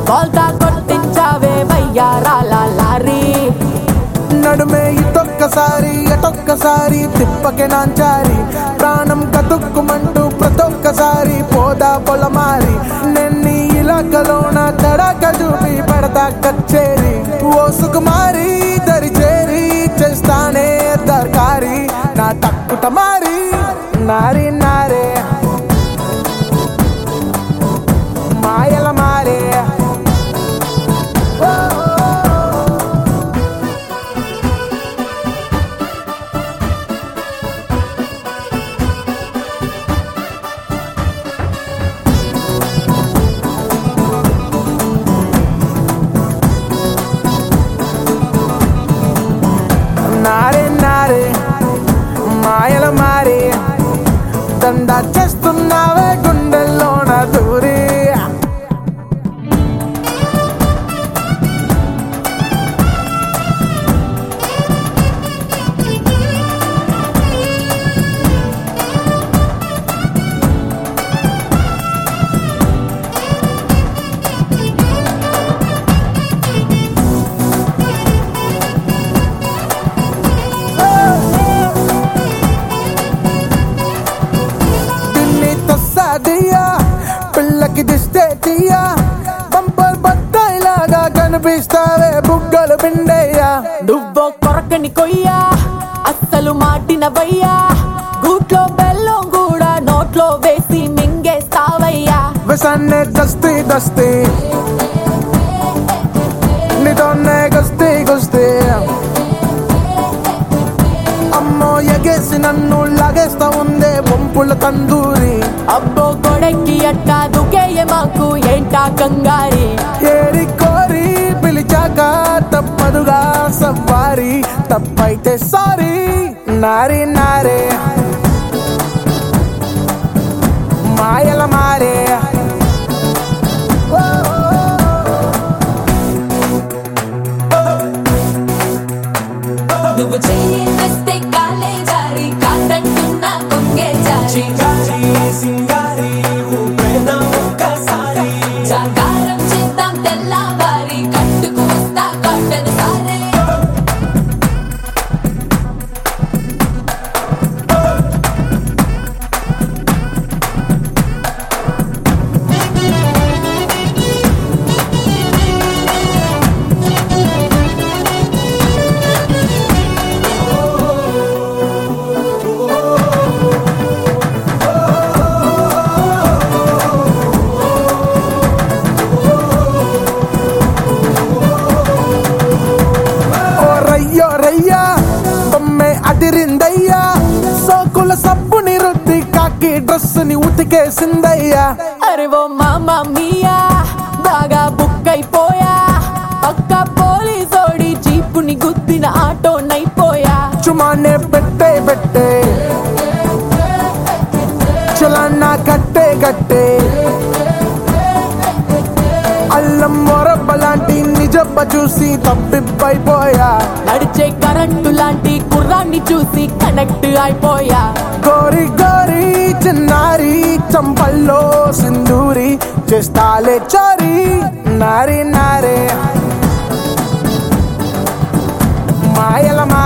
బోల్తా కొట్టించావే వయ్యారాల లారీ నడుమే ఇటొక్కసారి ఎటొక్కసారి తిప్పకే నాంచారి ప్రాణం కతుక్కుమంటూ ప్రతొక్కసారి పోదా పొలమారి నెన్ని ఇలాకలోన తడక చూపి పడతా కచ్చేరి ఓ సుకుమారి దరి చేరి చేస్తానే దర్కారి నా తక్కుట మారి నారి నారే మాయల మారే నారే నారే మాయల మారే దందా చేస్తున్నావే గుండెల్లోన దూరి పిల్లి తస్సాదియా పిల్లకి దిస్తే తీయా బంపర్ బత్తాయిలాగా కనిపిస్తావే బుగ్గలు పిండయ్యా నువ్వో కొరకని కొయ్యా అస్సలు మాటిన వయ్యా గూట్లో బెల్లం కూడా నోట్లో వేసి మింగేస్తావయ్యా విసన్నే దస్తి దస్తి నీతోనే గస్తి గుస్తి అమ్మో ఎగేసి నన్ను లాగేస్తా ఉందే వంపుల తందూరి అబ్బో గొడక్కి అట్టా దుకేయ మాకు ఏంటా కంగారి ఏరి కోరి పిలిచాక తప్పదుగా సవ్వారి తప్పైతే సారీ నారి నారే మాయల మారే నువ్వు చెయ్యి వేస్తే కాలే జారి కాదంటున్నా కొంగే జారి జాగారం చేద్దాం తెల్లవారి కట్టుకు వస్తా కాటన్ సారే ఓ రయ్యో రయ్యా బొమ్మే అదిరిందయ్యా సోకుల సబ్బుని రుద్ది కాకి డ్రెస్ ని ఉతికేసిందయ్యా అరే ఓ మామా మియా బాగా బుక్ అయిపోయా పక్క పోలీసోడి జీపుని గుద్దిన ఆటో నైపోయా చుమానే పెట్టే పెట్టే చలానా కట్టే కట్టే అల్లం మొరబ్బ లాంటి నిజబ్బ చూసి తప్పిబ్బైపోయా నడిచే కరెంటు లాంటి కుర్రాన్ని చూసి కనెక్ట్ అయిపోయా గోరి గోరి చిన్నారి చంపల్లో సింధూరి చేస్తాలే చోరీ నారి నారే మాయల మా